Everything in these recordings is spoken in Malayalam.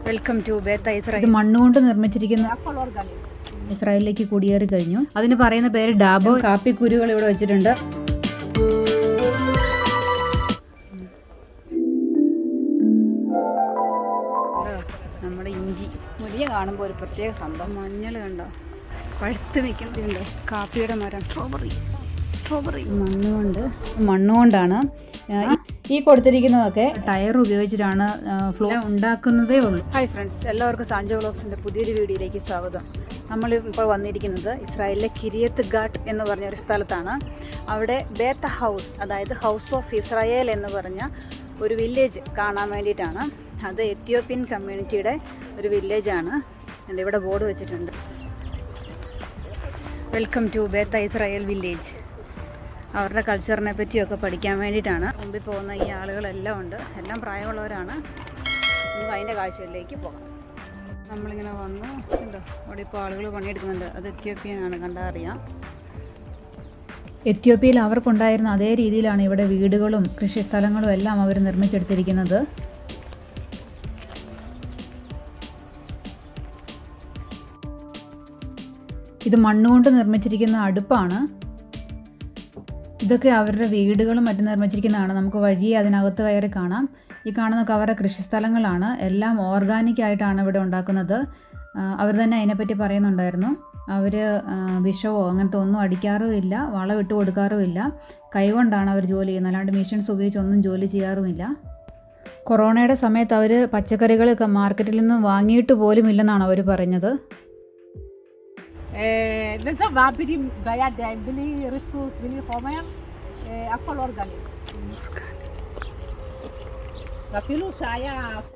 വെൽക്കം ടു ബേത്ത ഇത് ഇസ്രായേൽ മണ്ണുകൊണ്ട് നിർമ്മിച്ചിരിക്കുന്ന ഇസ്രായേലിലേക്ക് കുടിയേറി കഴിഞ്ഞു അതിന് പറയുന്ന പേര് ഡാബോ കാപ്പിക്കുരുകൾ ഇവിടെ വെച്ചിട്ടുണ്ട് കണ്ടോ? നമ്മുടെ ഇഞ്ചി മുടിയ കാണുമ്പോൾ ഒരു പ്രത്യേക സംഭവം മഞ്ഞൾ കണ്ടോ പഴുത്ത് നിൽക്കുന്നുണ്ട് കാപ്പിയുടെ മരം സ്ട്രോബെറി സ്ട്രോബെറി മണ്ണുകൊണ്ട് മണ്ണുകൊണ്ടാണ് ആ, ഈ- ഈ കൊടുത്തിരിക്കുന്നതൊക്കെ ടയർ ഉപയോഗിച്ചിട്ടാണ് ഫ്ലോ ഉണ്ടാക്കുന്നതേ ഉള്ളൂ ഹായ് ഫ്രണ്ട്സ് എല്ലാവർക്കും സാഞ്ചോ വ്ളോഗ്സിൻ്റെ പുതിയൊരു വീഡിയോയിലേക്ക് സ്വാഗതം നമ്മൾ ഇപ്പോൾ വന്നിരിക്കുന്നത് ഇസ്രായേലിലെ കിരിയത്ത് ഘാട്ട് എന്ന് പറഞ്ഞ ഒരു സ്ഥലത്താണ് അവിടെ ബേത്ത ഹൗസ് അതായത് ഹൗസ് ഓഫ് ഇസ്രായേൽ എന്ന് പറഞ്ഞ ഒരു വില്ലേജ് കാണാൻ വേണ്ടിയിട്ടാണ് അത് എത്യോപ്യൻ കമ്മ്യൂണിറ്റിയുടെ ഒരു വില്ലേജാണ് എൻ്റെ ഇവിടെ ബോർഡ് വെച്ചിട്ടുണ്ട് welcome to Beta Israel village അവരുടെ കൾച്ചറിനെ പറ്റിയൊക്കെ പഠിക്കാൻ വേണ്ടിയിട്ടാണ് മുമ്പിൽ പോകുന്ന ഈ ആളുകളെല്ലാം ഉണ്ട് എല്ലാം പ്രായമുള്ളവരാണ് നമുക്ക് അതിൻ്റെ കാഴ്ചകളിലേക്ക് പോകാം നമ്മളിങ്ങനെ വന്നു ഉണ്ടോ അവിടെ ഇപ്പോൾ ആളുകൾ പണിയെടുക്കുന്നുണ്ട് അത് എത്യോപ്യനാണ് കണ്ടാൽ അറിയാം എത്യോപ്യയിൽ അവർക്കുണ്ടായിരുന്ന അതേ രീതിയിലാണ് ഇവിടെ വീടുകളും കൃഷിസ്ഥലങ്ങളും എല്ലാം അവർ നിർമ്മിച്ചെടുത്തിരിക്കുന്നത് ഇത് മണ്ണുകൊണ്ട് നിർമ്മിച്ചിരിക്കുന്ന അടുപ്പാണ് ഇതൊക്കെ അവരുടെ വീടുകളും മറ്റും നിർമ്മിച്ചിരിക്കുന്നതാണ് നമുക്ക് വഴിയെ അതിനകത്ത് കയറി കാണാം ഈ കാണുന്നതൊക്കെ അവരുടെ കൃഷിസ്ഥലങ്ങളാണ് എല്ലാം ഓർഗാനിക് ആയിട്ടാണ് ഇവിടെ ഉണ്ടാക്കുന്നത് ആ, അവർ തന്നെ അതിനെപ്പറ്റി പറയുന്നുണ്ടായിരുന്നു അവർ വിഷമോ അങ്ങനത്തെ ഒന്നും അടിക്കാറുമില്ല വളം ഇട്ട് കൊടുക്കാറുമില്ല കൈകൊണ്ടാണ് അവർ ജോലി ചെയ്യുന്നത് അല്ലാണ്ട് മെഷീൻസ് ഉപയോഗിച്ച് ഒന്നും ജോലി ചെയ്യാറുമില്ല കൊറോണയുടെ സമയത്ത് അവർ പച്ചക്കറികളൊക്കെ മാർക്കറ്റിൽ നിന്ന് വാങ്ങിയിട്ട് പോലും ഇല്ലെന്നാണ് അവർ പറഞ്ഞത് אה, וזהו, מעבירים בידיים, בלי ריסוס, בלי חומר, אה, הכל אורגני. ואפילו שהיה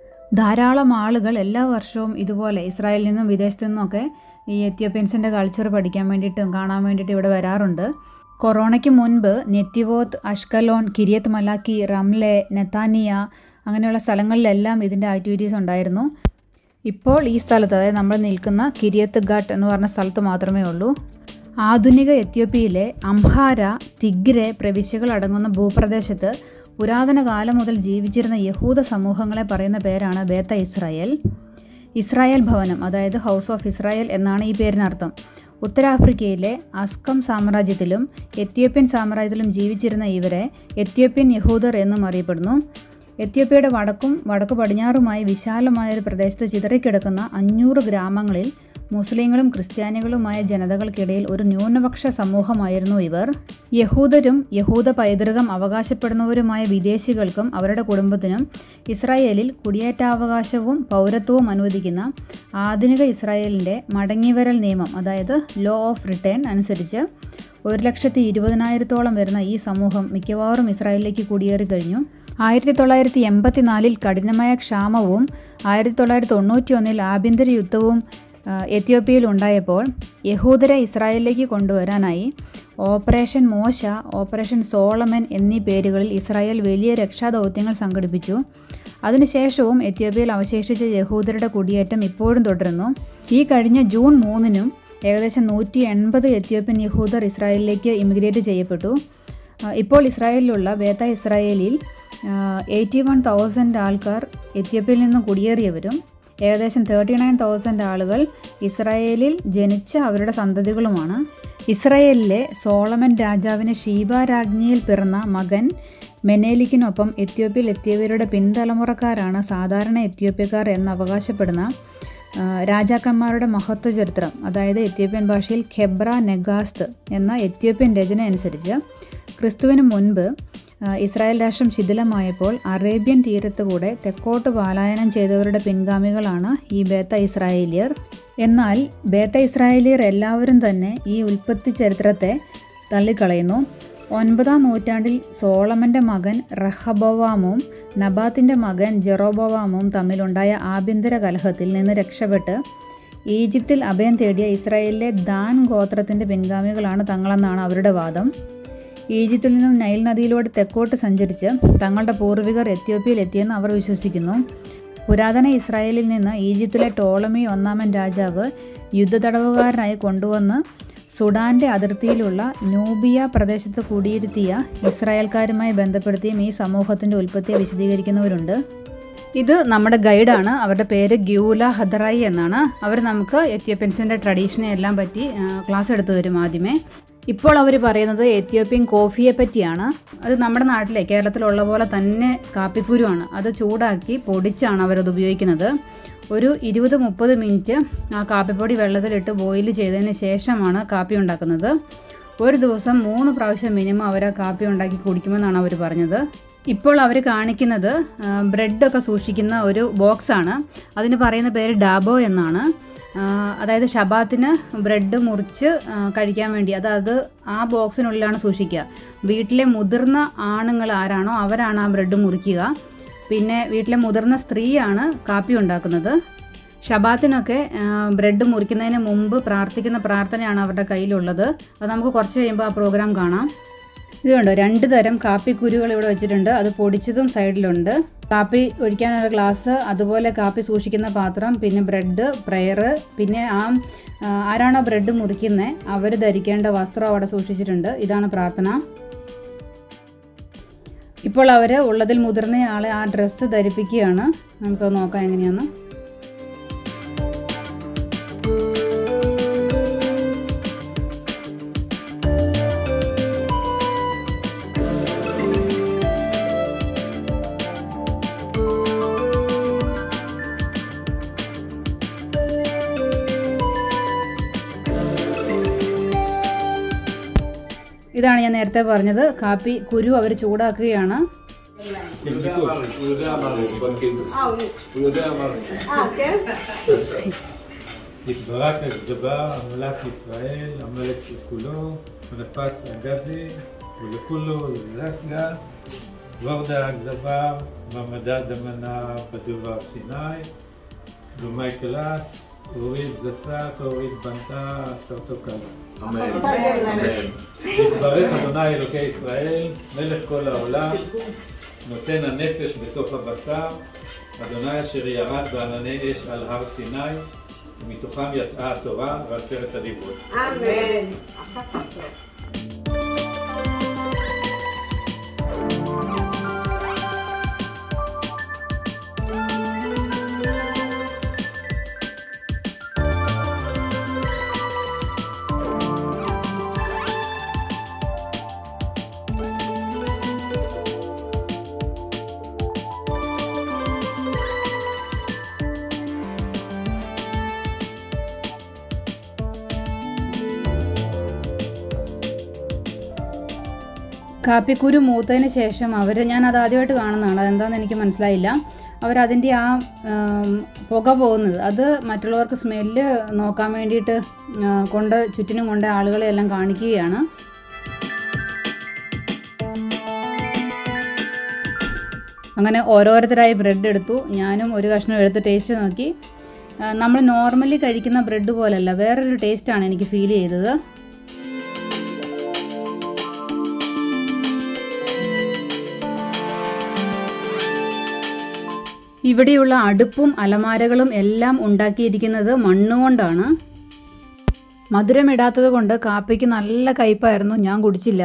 ധാരാളം ആളുകൾ എല്ലാ വർഷവും ഇതുപോലെ ഇസ്രായേലിൽ നിന്നും വിദേശത്തു നിന്നൊക്കെ ഈ എത്യോപ്യൻസിൻ്റെ കൾച്ചർ പഠിക്കാൻ വേണ്ടിയിട്ടും കാണാൻ വേണ്ടിയിട്ട് ഇവിടെ വരാറുണ്ട് കൊറോണയ്ക്ക് മുൻപ് Netivot Ashkelon Kiryat Malachi Ramla Netanya അങ്ങനെയുള്ള സ്ഥലങ്ങളിലെല്ലാം ഇതിൻ്റെ ആക്ടിവിറ്റീസ് ഉണ്ടായിരുന്നു ഇപ്പോൾ ഈ സ്ഥലത്ത് അതായത് നമ്മൾ നിൽക്കുന്ന കിരിയത്ത് ഘട്ട് എന്ന് പറഞ്ഞ സ്ഥലത്ത് മാത്രമേ ഉള്ളൂ ആധുനിക എത്യോപ്യയിലെ അംഹാര തിഗ്രെ പ്രവിശ്യകൾ അടങ്ങുന്ന ഭൂപ്രദേശത്ത് പുരാതന കാലം മുതൽ ജീവിച്ചിരുന്ന യഹൂദ സമൂഹങ്ങളെ പറയുന്ന പേരാണ് ബേത്ത ഇസ്രായേൽ ഇസ്രായേൽ ഭവനം അതായത് ഹൗസ് ഓഫ് ഇസ്രായേൽ എന്നാണ് ഈ പേരിനർത്ഥം ഉത്തരാഫ്രിക്കയിലെ അസ്കം സാമ്രാജ്യത്തിലും എത്യോപ്യൻ സാമ്രാജ്യത്തിലും ജീവിച്ചിരുന്ന ഇവരെ എത്യോപ്യൻ യഹൂദർ എന്നും അറിയപ്പെടുന്നു എത്യോപ്യയുടെ വടക്കും വടക്കു പടിഞ്ഞാറുമായി വിശാലമായ ഒരു പ്രദേശത്ത് ചിതറിക്കിടക്കുന്ന അഞ്ഞൂറ് ഗ്രാമങ്ങളിൽ മുസ്ലിങ്ങളും ക്രിസ്ത്യാനികളുമായ ജനതകൾക്കിടയിൽ ഒരു ന്യൂനപക്ഷ സമൂഹമായിരുന്നു ഇവർ യഹൂദരും യഹൂദ പൈതൃകം അവകാശപ്പെടുന്നവരുമായ വിദേശികൾക്കും അവരുടെ കുടുംബത്തിനും ഇസ്രായേലിൽ കുടിയേറ്റാവകാശവും പൗരത്വവും അനുവദിക്കുന്ന ആധുനിക ഇസ്രായേലിൻ്റെ മടങ്ങിവരൽ നിയമം അതായത് ലോ ഓഫ് റിട്ടേൺ അനുസരിച്ച് ഒരു ലക്ഷത്തി ഇരുപതിനായിരത്തോളം വരുന്ന ഈ സമൂഹം മിക്കവാറും ഇസ്രായേലിലേക്ക് കുടിയേറി കഴിഞ്ഞു ആയിരത്തി തൊള്ളായിരത്തി എൺപത്തിനാലിൽ കഠിനമായ ക്ഷാമവും ആയിരത്തി തൊള്ളായിരത്തി തൊണ്ണൂറ്റി ഒന്നിൽ ആഭ്യന്തര യുദ്ധവും ആ, എത്യോപ്യയിൽ ഉണ്ടായപ്പോൾ യഹൂദരെ ഇസ്രായേലിലേക്ക് കൊണ്ടുവരാനായി ഓപ്പറേഷൻ മോശ ഓപ്പറേഷൻ സോളമൻ എന്നീ പേരുകളിൽ ഇസ്രായേൽ വലിയ രക്ഷാദൗത്യങ്ങൾ സംഘടിപ്പിച്ചു അതിനുശേഷവും എത്യോപ്യയിൽ അവശേഷിച്ച യഹൂദരുടെ കുടിയേറ്റം ഇപ്പോഴും തുടരുന്നു ഈ കഴിഞ്ഞ ജൂൺ മൂന്നിനും ഏകദേശം നൂറ്റി എൺപത് എത്യോപ്യൻ യഹൂദർ ഇസ്രായേലിലേക്ക് ഇമിഗ്രേറ്റ് ചെയ്യപ്പെട്ടു ആ, ഇപ്പോൾ ഇസ്രായേലിലുള്ള ബേത്ത ഇസ്രായേലിൽ എയ്റ്റി വൺ തൗസൻഡ് ആൾക്കാർ എത്യോപ്യയിൽ നിന്ന് കുടിയേറിയവരും ഏകദേശം തേർട്ടി നയൻ തൗസൻഡ് ആളുകൾ ഇസ്രായേലിൽ ജനിച്ച അവരുടെ സന്തതികളുമാണ് ഇസ്രായേലിലെ സോളമൻ രാജാവിന് ഷീബ രാജ്ഞിയിൽ പിറന്ന മകൻ മെനേലിക്കിനൊപ്പം എത്യോപ്യയിൽ എത്തിയവരുടെ പിൻതലമുറക്കാരാണ് സാധാരണ എത്യോപ്യക്കാർ എന്ന് അവകാശപ്പെടുന്ന ആ, രാജാക്കന്മാരുടെ മഹത്വ ചരിത്രം അതായത് എത്യോപ്യൻ ഭാഷയിൽ ഖെബ്ര നെഗാസ്ത് എന്ന എത്യോപ്യൻ രചന അനുസരിച്ച് ക്രിസ്തുവിന് മുൻപ് ആ, ഇസ്രായേൽ രാഷ്ട്രം ശിഥിലമായപ്പോൾ അറേബ്യൻ തീരത്തുകൂടെ തെക്കോട്ട് പലായനം ചെയ്തവരുടെ പിൻഗാമികളാണ് ഈ ബേത്ത ഇസ്രായേലിയർ എന്നാൽ ബേത്ത ഇസ്രായേലിയർ എല്ലാവരും തന്നെ ഈ ഉൽപ്പത്തി ചരിത്രത്തെ തള്ളിക്കളയുന്നു ഒൻപതാം നൂറ്റാണ്ടിൽ സോളമൻ്റെ മകൻ റഹബോവാമും നബാത്തിൻ്റെ മകൻ ജെറോബോവാമും തമ്മിലുണ്ടായ ആഭ്യന്തര കലഹത്തിൽ നിന്ന് രക്ഷപ്പെട്ട് ഈജിപ്തിൽ അഭയം തേടിയ ഇസ്രായേലിലെ ദാൻ ഗോത്രത്തിൻ്റെ പിൻഗാമികളാണ് തങ്ങളെന്നാണ് അവരുടെ വാദം ഈജിപ്തിൽ നിന്നും നൈൽ നദിയിലൂടെ തെക്കോട്ട് സഞ്ചരിച്ച് തങ്ങളുടെ പൂർവികർ എത്യോപ്യയിൽ എത്തിയെന്ന് അവർ വിശ്വസിക്കുന്നു പുരാതന ഇസ്രായേലിൽ നിന്ന് ഈജിപ്തിലെ ടോളമി ഒന്നാമൻ രാജാവ് യുദ്ധതടവുകാരനായി കൊണ്ടുവന്ന് സുഡാന്റെ അതിർത്തിയിലുള്ള നൂബിയ പ്രദേശത്ത് കുടിയിരുത്തിയ ഇസ്രായേൽക്കാരുമായി ബന്ധപ്പെടുത്തിയും ഈ സമൂഹത്തിൻ്റെ ഉൽപ്പത്തിയെ വിശദീകരിക്കുന്നവരുണ്ട് ഇത് നമ്മുടെ ഗൈഡാണ് അവരുടെ പേര് ഗ്യൂല ഹദറായി എന്നാണ് അവർ നമുക്ക് എത്യോപ്യൻസിൻ്റെ ട്രഡീഷനെ എല്ലാം പറ്റി ആ, ക്ലാസ് എടുത്തു തരും ആദ്യമേ ഇപ്പോൾ അവർ പറയുന്നത് എത്യോപ്യൻ കോഫിയെ പറ്റിയാണ് അത് നമ്മുടെ നാട്ടിലെ കേരളത്തിലുള്ള പോലെ തന്നെ കാപ്പിക്കുരുവാണ് അത് ചൂടാക്കി പൊടിച്ചാണ് അവരത് ഉപയോഗിക്കുന്നത് ഒരു ഇരുപത് മുപ്പത് മിനിറ്റ് ആ കാപ്പിപ്പൊടി വെള്ളത്തിലിട്ട് ബോയിൽ ചെയ്തതിന് ശേഷമാണ് കാപ്പി ഉണ്ടാക്കുന്നത് ഒരു ദിവസം മൂന്ന് പ്രാവശ്യം മിനിമം അവർ ആ കാപ്പി ഉണ്ടാക്കി കുടിക്കുമെന്നാണ് അവർ പറഞ്ഞത് ഇപ്പോൾ അവർ കാണിക്കുന്നത് ആ, ബ്രെഡൊക്കെ സൂക്ഷിക്കുന്ന ഒരു ബോക്സാണ് അതിന് പറയുന്ന പേര് ഡാബോ എന്നാണ് ആ, അതായത് ഷബാത്തിന് ബ്രെഡ് മുറിച്ച് ആ, കഴിക്കാൻ വേണ്ടി അതായത് ആ ബോക്സിനുള്ളിലാണ് സൂക്ഷിക്കുക വീട്ടിലെ മുതിർന്ന ആണുങ്ങൾ ആരാണോ അവരാണ് ആ ബ്രെഡ് മുറിക്കുക പിന്നെ വീട്ടിലെ മുതിർന്ന സ്ത്രീയാണ് കാപ്പി ഉണ്ടാക്കുന്നത് ഷബാത്തിനൊക്കെ ആ, ബ്രെഡ് മുറിക്കുന്നതിന് മുമ്പ് പ്രാർത്ഥിക്കുന്ന പ്രാർത്ഥനയാണ് അവരുടെ കയ്യിലുള്ളത് അത് നമുക്ക് കുറച്ച് കഴിയുമ്പോൾ ആ പ്രോഗ്രാം കാണാം ഇത് കണ്ടോ രണ്ട് തരം കാപ്പിക്കുരുകൾ ഇവിടെ വെച്ചിട്ടുണ്ട് അത് പൊടിച്ചതും സൈഡിലുണ്ട് കാപ്പി ഒഴിക്കാനുള്ള ഗ്ലാസ് അതുപോലെ കാപ്പി സൂക്ഷിക്കുന്ന പാത്രം പിന്നെ ബ്രെഡ് പ്രയർ പിന്നെ ആ ആ, ആരാണോ ബ്രെഡ് മുറിക്കുന്നത് അവർ ധരിക്കേണ്ട വസ്ത്രം അവിടെ സൂക്ഷിച്ചിട്ടുണ്ട് ഇതാണ് പ്രാർത്ഥന ഇപ്പോൾ അവർ ഉള്ളതിൽ മുതിർന്നയാളെ ആ ഡ്രസ്സ് ധരിപ്പിക്കുകയാണ് നമുക്കത് നോക്കാം എങ്ങനെയാന്ന് ഇതാണ് ഞാൻ നേരത്തെ പറഞ്ഞത് കാപ്പി കുരു അവർ ചൂടാക്കുകയാണ് הוא יודע מה זה, הוא יודע מה זה. יתברך הגזבר, המלך ישראל, המלך של כולו, הנפס הגזי, ולכולו זסגה, ורדה הגזבר, מעמדה דמנה בדבר סיני, דומי קלס, אורית זצת, אורית בנתה, תרתוקלה. אמן. אמן. יתברך אדוני אלוקי ישראל, מלך כל העולם, נותן הנפש בתוך הבשר, אדוני אשר ירד בענני אש על הר סיני, ומתוכם יצאה התורה ועשרת הדיברות. കാപ്പിക്കുരു മൂത്തതിന് ശേഷം അവർ ഞാൻ അത് ആദ്യമായിട്ട് കാണുന്നതാണ് അതെന്താണെന്ന് എനിക്ക് മനസ്സിലായില്ല അവരതിൻ്റെ ആ ഉം, പുക പോകുന്നത് അത് മറ്റുള്ളവർക്ക് സ്മെല്ല് നോക്കാൻ വേണ്ടിയിട്ട് ആ, കൊണ്ട് ചുറ്റിനും കൊണ്ട് ആളുകളെ എല്ലാം കാണിക്കുകയാണ് അങ്ങനെ ഓരോരുത്തരായി ബ്രെഡ് എടുത്തു ഞാനും ഒരു കഷ്ണം എടുത്ത് ടേസ്റ്റ് നോക്കി നമ്മൾ നോർമലി കഴിക്കുന്ന ബ്രെഡ് പോലല്ല വേറൊരു ടേസ്റ്റാണ് എനിക്ക് ഫീൽ ചെയ്തത് ഇവിടെയുള്ള അടുപ്പും അലമാരകളും എല്ലാം ഉണ്ടാക്കിയിരിക്കുന്നത് മണ്ണുകൊണ്ടാണ് മധുരമിടാത്തത് കൊണ്ട് കാപ്പിക്ക് നല്ല കയ്പായിരുന്നു ഞാൻ കുടിച്ചില്ല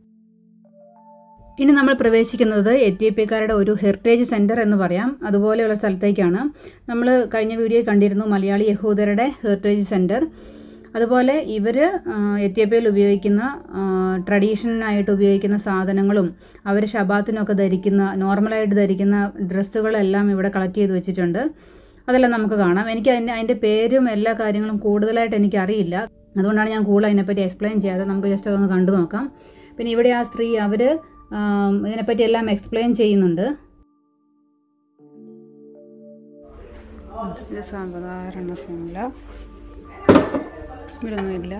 ഇനി നമ്മൾ പ്രവേശിക്കുന്നത് എത്യോപ്യക്കാരുടെ ഒരു ഹെറിറ്റേജ് സെൻറ്റർ എന്ന് പറയാം അതുപോലെയുള്ള സ്ഥലത്തേക്കാണ് നമ്മൾ കഴിഞ്ഞ വീഡിയോ കണ്ടിരുന്നു മലയാളി യഹൂദരുടെ ഹെറിറ്റേജ് സെൻറ്റർ അതുപോലെ ഇവർ എത്യോപ്യയിൽ ഉപയോഗിക്കുന്ന ട്രഡീഷണലായിട്ട് ഉപയോഗിക്കുന്ന സാധനങ്ങളും അവർ ഷബാത്തിനൊക്കെ ധരിക്കുന്ന നോർമലായിട്ട് ധരിക്കുന്ന ഡ്രസ്സുകളെല്ലാം ഇവിടെ കളക്ട് ചെയ്ത് വെച്ചിട്ടുണ്ട് അതെല്ലാം നമുക്ക് കാണാം എനിക്ക് അതിൻ്റെ അതിൻ്റെ പേരും എല്ലാ കാര്യങ്ങളും കൂടുതലായിട്ട് എനിക്കറിയില്ല അതുകൊണ്ടാണ് ഞാൻ കൂടുതൽ അതിനെപ്പറ്റി എക്സ്പ്ലെയിൻ ചെയ്യാതെ നമുക്ക് ജസ്റ്റ് അതൊന്ന് കണ്ടു നോക്കാം പിന്നെ ഇവിടെ ആ സ്ത്രീ അവർ ഇതിനെപ്പറ്റി എല്ലാം എക്സ്പ്ലെയിൻ ചെയ്യുന്നുണ്ട് ഇത് സാധാരണ സിംല ഇവിടൊന്നുമില്ല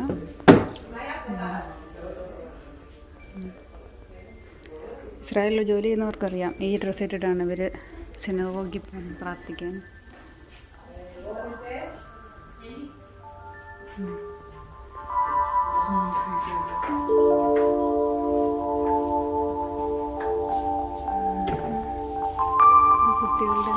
ഇസ്രായേലിൽ ജോലി ചെയ്യുന്നവർക്കറിയാം ഈ ഡ്രസ്സ് ഇട്ടിട്ടാണ് ഇവർ സിനഗോഗിൽ പ്രാർത്ഥിക്കാൻ കുട്ടികളുടെ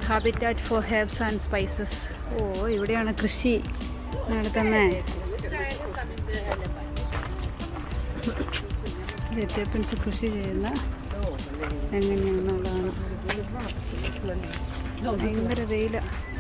habitat for herbs and spices ഓ ഇവിടെയാണ് കൃഷി നടത്തുന്നേ എത്യോപ്യൻസ് കൃഷി ചെയ്യുന്ന എങ്ങനെയാണെന്നുള്ളതാണ് ഭയങ്കര വെയില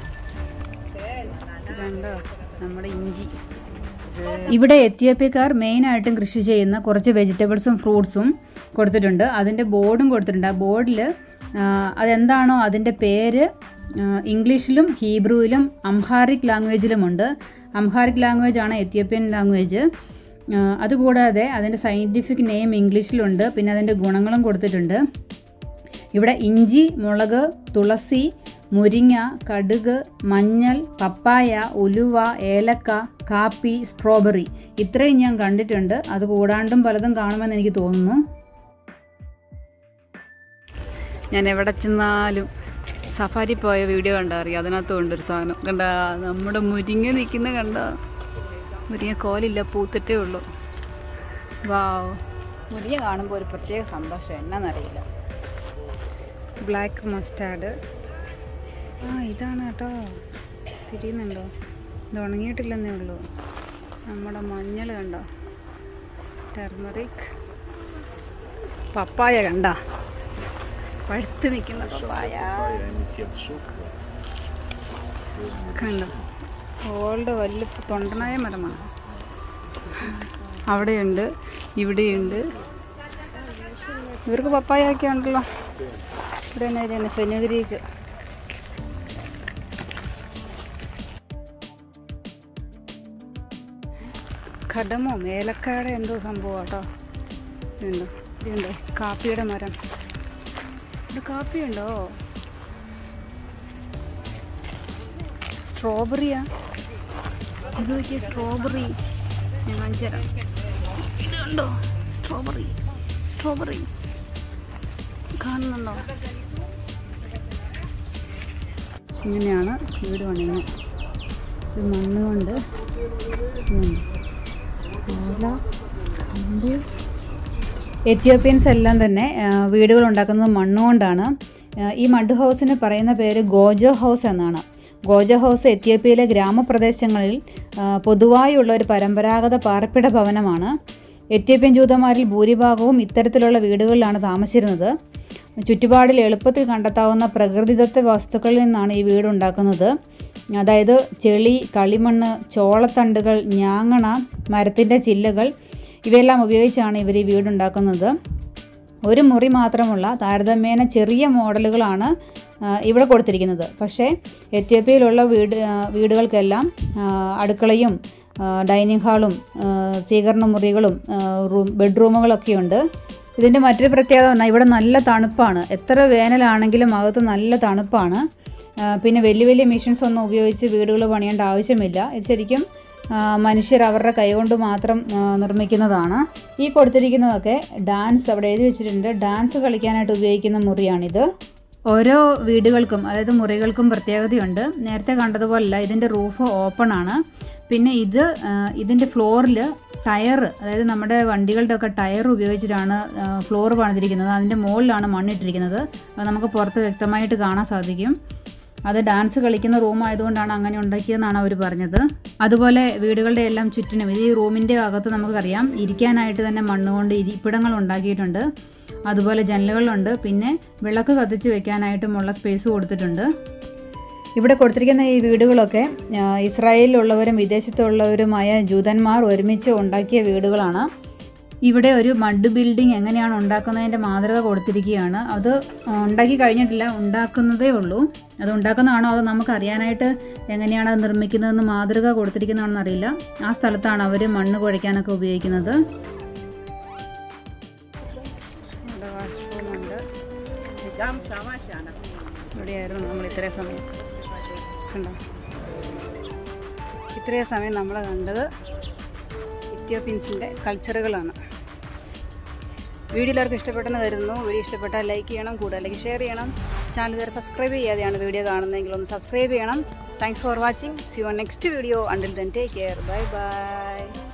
കണ്ടോ നമ്മുടെ ഇഞ്ചി ഇവിടെ എത്യോപ്യക്കാർ മെയിനായിട്ടും കൃഷി ചെയ്യുന്ന കുറച്ച് വെജിറ്റബിൾസും ഫ്രൂട്ട്സും കൊടുത്തിട്ടുണ്ട് അതിൻ്റെ ബോർഡും കൊടുത്തിട്ടുണ്ട് ആ ബോർഡിൽ അതെന്താണോ അതിൻ്റെ പേര് ആ, ഇംഗ്ലീഷിലും ഹീബ്രുവിലും അംഹാറിക് ലാംഗ്വേജിലുമുണ്ട് അംഹാറിക് ലാംഗ്വേജ് ആണ് എത്യോപ്യൻ ലാംഗ്വേജ് ആ, അതുകൂടാതെ അതിൻ്റെ സയൻറ്റിഫിക് നെയിം ഇംഗ്ലീഷിലുണ്ട് പിന്നെ അതിൻ്റെ ഗുണങ്ങളും കൊടുത്തിട്ടുണ്ട് ഇവിടെ ഇഞ്ചി മുളക് തുളസി മുരിങ്ങ കടുക് മഞ്ഞൾ പപ്പായ ഉലുവ ഏലക്ക കാപ്പി സ്ട്രോബെറി ഇത്രയും ഞാൻ കണ്ടിട്ടുണ്ട് അത് കൂടാണ്ടും പലതും കാണുമെന്ന് എനിക്ക് തോന്നുന്നു ഞാൻ എവിടെ ചെന്നാലും സഫാരി പോയ വീഡിയോ കണ്ടാ അറിയാം അതിനകത്ത് കൊണ്ടൊരു സാധനം കണ്ട നമ്മുടെ മുരിങ്ങ നിൽക്കുന്ന കണ്ട മുരിങ്ങ കോലില്ല പൂത്തിട്ടേ ഉള്ളൂ വാവ് മുരിങ്ങ കാണുമ്പോൾ ഒരു പ്രത്യേക സന്തോഷം എന്നാന്നറിയില്ല ബ്ലാക്ക് മസ്റ്റാർഡ് ആ ഇതാണ് കേട്ടോ തിരിയുന്നുണ്ടോ ഇത് ഉണങ്ങിയിട്ടില്ലെന്നേ ഉള്ളൂ നമ്മുടെ മഞ്ഞൾ കണ്ടോ ടെർമറിക് പപ്പായ കണ്ട പഴുത്ത് നിൽക്കുന്ന പപ്പായ കണ്ടോ ഓൾഡ് വലിയ തൊണ്ടനായ മരമാണ് അവിടെയുണ്ട് ഇവിടെയുണ്ട് ഇവർക്ക് പപ്പായ ഒക്കെ ഉണ്ടല്ലോ ഇവിടെ തന്നെ തന്നെ ഫെനുഗ്രീക്ക് ഖഡമോ ഏലക്കായുടെ എന്തോ സംഭവം കേട്ടോ ഇതുണ്ടോ ഇതുണ്ടോ കാപ്പിയുടെ മരം ഇത് കാപ്പിയുണ്ടോ സ്ട്രോബെറിയാ ഇത് നോക്കിയ സ്ട്രോബെറി ഞാൻ കാണിച്ചു തരാം ഇത് കണ്ടോ സ്ട്രോബെറി സ്ട്രോബെറി കാണുന്നുണ്ടോ ഇങ്ങനെയാണ് വീട് പണിയുന്നത് ഇത് മണ്ണ് കൊണ്ട് ഉം. ഓല കമ്പ് എത്യോപ്യൻസ് എല്ലാം തന്നെ ആ, വീടുകൾ ഉണ്ടാക്കുന്നത് മണ്ണുകൊണ്ടാണ് ആ, ഈ മഡ് ഹൗസിന് പറയുന്ന പേര് ഗോജോ ഹൗസ് എന്നാണ് ഗോജോ ഹൗസ് എത്യോപ്യയിലെ ഗ്രാമപ്രദേശങ്ങളിൽ ആ, പൊതുവായുള്ള ഒരു പരമ്പരാഗത പാർപ്പിട ഭവനമാണ് എത്യോപ്യൻ ജൂതന്മാരിൽ ഭൂരിഭാഗവും ഇത്തരത്തിലുള്ള വീടുകളിലാണ് താമസിച്ചിരുന്നത് ചുറ്റുപാടിൽ എളുപ്പത്തിൽ കണ്ടെത്താവുന്ന പ്രകൃതിദത്ത വസ്തുക്കളിൽ നിന്നാണ് ഈ വീട് ഉണ്ടാക്കുന്നത് അതായത് ചെളി കളിമണ്ണ് ചോളത്തണ്ടുകൾ ഞാങ്ങണ മരത്തിൻ്റെ ചില്ലകൾ ഇവയെല്ലാം ഉപയോഗിച്ചാണ് ഇവർ ഈ വീടുണ്ടാക്കുന്നത് ഒരു മുറി മാത്രമുള്ള താരതമ്യേന ചെറിയ മോഡലുകളാണ് ആ, ഇവിടെ കൊടുത്തിരിക്കുന്നത് പക്ഷേ എത്യോപ്യയിലുള്ള വീട് ആ, വീടുകൾക്കെല്ലാം ആ, അടുക്കളയും ആ, ഡൈനിങ് ഹാളും ആ, സ്വീകരണ മുറികളും ആ, റൂം ബെഡ്റൂമുകളൊക്കെയുണ്ട് ഇതിൻ്റെ മറ്റൊരു പ്രത്യേകത പറഞ്ഞാൽ ഇവിടെ നല്ല തണുപ്പാണ് എത്ര വേനലാണെങ്കിലും അകത്ത് നല്ല തണുപ്പാണ് ആ, പിന്നെ വലിയ വലിയ മെഷീൻസ് ഒന്നും ഉപയോഗിച്ച് വീടുകൾ പണിയേണ്ട ആവശ്യമില്ല ഇത് ശരിക്കും ആ, മനുഷ്യർ അവരുടെ കൈകൊണ്ട് മാത്രം ആ, നിർമ്മിക്കുന്നതാണ് ഈ കൊടുത്തിരിക്കുന്നതൊക്കെ ഡാൻസ് അവിടെ എഴുതി വെച്ചിട്ടുണ്ട് ഡാൻസ് കളിക്കാനായിട്ട് ഉപയോഗിക്കുന്ന മുറിയാണിത് ഓരോ വീടുകൾക്കും അതായത് മുറികൾക്കും പ്രത്യേകതയുണ്ട് നേരത്തെ കണ്ടതുപോലല്ല ഇതിൻ്റെ റൂഫ് ഓപ്പൺ ആണ് പിന്നെ ഇത് ആ, ഇതിൻ്റെ ഫ്ലോറിൽ ടയർ അതായത് നമ്മുടെ വണ്ടികളുടെ ഒക്കെ ടയർ ഉപയോഗിച്ചിട്ടാണ് ഫ്ലോർ പണിതിരിക്കുന്നത് അതിൻ്റെ മുകളിലാണ് മണ്ണിട്ടിരിക്കുന്നത് അത് നമുക്ക് പുറത്ത് വ്യക്തമായിട്ട് കാണാൻ സാധിക്കും അത് ഡാൻസ് കളിക്കുന്ന റൂം ആയതുകൊണ്ടാണ് അങ്ങനെ ഉണ്ടാക്കിയതെന്നാണ് അവർ പറഞ്ഞത് അതുപോലെ വീടുകളുടെ എല്ലാം ചുറ്റിനും ഇത് ഈ റൂമിൻ്റെ അകത്ത് നമുക്കറിയാം ഇരിക്കാനായിട്ട് തന്നെ മണ്ണുകൊണ്ട് ഇരിപ്പിടങ്ങൾ ഉണ്ടാക്കിയിട്ടുണ്ട് അതുപോലെ ജനലുകളുണ്ട് പിന്നെ വിളക്ക് കത്തിച്ച് വെക്കാനായിട്ടുമുള്ള സ്പേസ് കൊടുത്തിട്ടുണ്ട് ഇവിടെ കൊടുത്തിരിക്കുന്ന ഈ വീടുകളൊക്കെ ആ, ഇസ്രായേലിലുള്ളവരും വിദേശത്തുള്ളവരുമായ ജൂതന്മാർ ഒരുമിച്ച് ഉണ്ടാക്കിയ വീടുകളാണ് ഇവിടെ ഒരു മഡ് ബിൽഡിംഗ് എങ്ങനെയാണ് ഉണ്ടാക്കുന്നതിൻ്റെ മാതൃക കൊടുത്തിരിക്കുകയാണ് അത് ഉണ്ടാക്കി കഴിഞ്ഞിട്ടില്ല ഉണ്ടാക്കുന്നതേ ഉള്ളൂ അത് ഉണ്ടാക്കുന്നതാണോ അത് നമുക്ക് അറിയാനായിട്ട് എങ്ങനെയാണ് അത് നിർമ്മിക്കുന്നതെന്ന് മാതൃക കൊടുത്തിരിക്കുന്നതാണെന്ന് അറിയില്ല ആ സ്ഥലത്താണ് അവർ മണ്ണ് കുഴയ്ക്കാനൊക്കെ ഉപയോഗിക്കുന്നത് ഇവിടെ വാഷ്റൂം ഉണ്ട് גם שמה שאנחנו... ഇവിടെയായിരുന്നു നമ്മൾ ഇത്രയും സമയം കണ്ടോ ഇത്രയും സമയം നമ്മൾ കണ്ടത് ഇത്യോപ്യൻസിൻ്റെ കൾച്ചറുകളാണ് വീഡിയോ എല്ലാവർക്കും ഇഷ്ടപ്പെട്ടെന്ന് കരുതുന്നു വീഡിയോ ഇഷ്ടപ്പെട്ടാൽ ലൈക്ക് ചെയ്യണം കൂടുതലേക്ക് ഷെയർ ചെയ്യണം ചാനൽ ഇതുവരെ സബ്സ്ക്രൈബ് ചെയ്യാതെയാണ് വീഡിയോ കാണുന്നതെങ്കിൽ ഒന്ന് സബ്സ്ക്രൈബ് ചെയ്യണം thanks for watching see you next video until then take care bye by